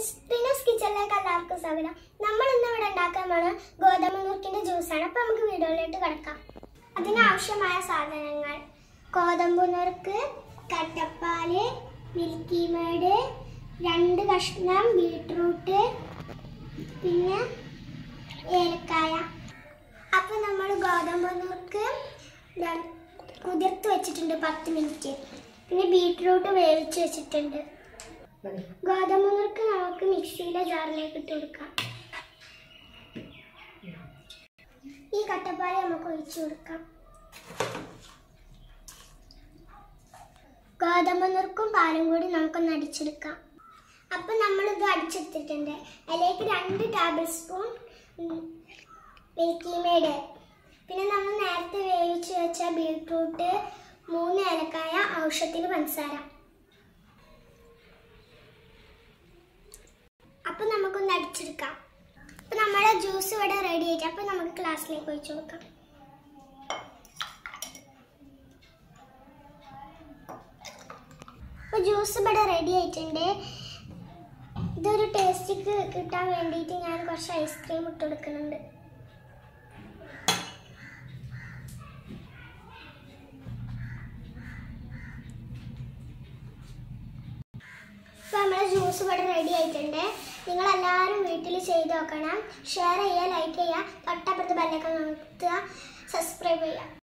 friends റിനോസ് കിച്ചണിലേക്ക് എല്ലാവർക്കും സ്വാഗതം നമ്മൾ ഇന്ന് ഇവിടെ ഉണ്ടാക്കാൻ പോണ ഗോതമ്പ് നുറുക്കിന്റെ ജ്യൂസാണ് അപ്പൊ നമുക്ക് വീഡിയോയിലോട്ട് കിടക്കാം അതിനാവശ്യമായ സാധനങ്ങൾ ഗോതമ്പ് നുറുക്ക് കട്ടപ്പാല് മിൽക്കി മേഡ് രണ്ട് കഷ്ണം ബീട്രൂട്ട് പിന്നെ ഏലക്കായ അപ്പൊ നമ്മൾ ഗോതമ്പ് നുറുക്ക് ര- കുതിർത്ത് വെച്ചിട്ടുണ്ട് പത്ത് മിനിറ്റ് പിന്നെ ബീട്രൂട്ട് വേവിച്ച് വെച്ചിട്ടുണ്ട് ഗോതമ്പ് നുറുക്ക് നമുക്ക് മിക്സിയിലെ ജാറിലേക്ക് ഇട്ട് കൊടുക്കാം ഈ കട്ടപ്പാല് നമുക്ക് ഒഴിച്ചു കൊടുക്കാം ഗോതമ്പ് നുറുക്കും പാലും കൂടി നമുക്കൊന്ന് അടിച്ചെടുക്കാം അപ്പൊ നമ്മൾ ഇത് അടിച്ചെടുത്തിട്ടുണ്ട് അതിലേക്ക് രണ്ട് ടേബിൾ സ്പൂൺ മിൽക്കി മേഡ് പിന്നെ നമ്മൾ നേരത്തെ വേവിച്ച് വെച്ച ബീട്രൂട്ട് മൂന്ന് ഏലക്കായ ഔഷധത്തിന് പഞ്ചസാര അപ്പൊ നമുക്കൊന്ന് അടിച്ചെടുക്കാം അപ്പൊ നമ്മളെ ജ്യൂസ് ഇവിടെ റെഡി ആയിട്ട് അപ്പൊ നമുക്ക് ക്ലാസ്സിലേക്ക് ഒഴിച്ചു കൊടുക്കാം അപ്പൊ ജ്യൂസ് ഇവിടെ റെഡി ആയിട്ടുണ്ട് ഇതൊരു ടേസ്റ്റിക്ക് കിട്ടാൻ വേണ്ടിയിട്ട് ഞാൻ കുറച്ച് ഐസ്ക്രീം ഇട്ട് കൊടുക്കുന്നുണ്ട് ഇപ്പൊ നമ്മളെ ജ്യൂസ് ഇവിടെ റെഡി ആയിട്ടുണ്ട് നിങ്ങൾ എല്ലാവരും വീട്ടിൽ ചെയ്ത് നോക്കണം ഷെയർ ചെയ്യുക ലൈക്ക് ചെയ്യുക തൊട്ടപ്പുറത്ത് ബെല്ലൊക്കെ നിർത്തുക സബ്സ്ക്രൈബ് ചെയ്യുക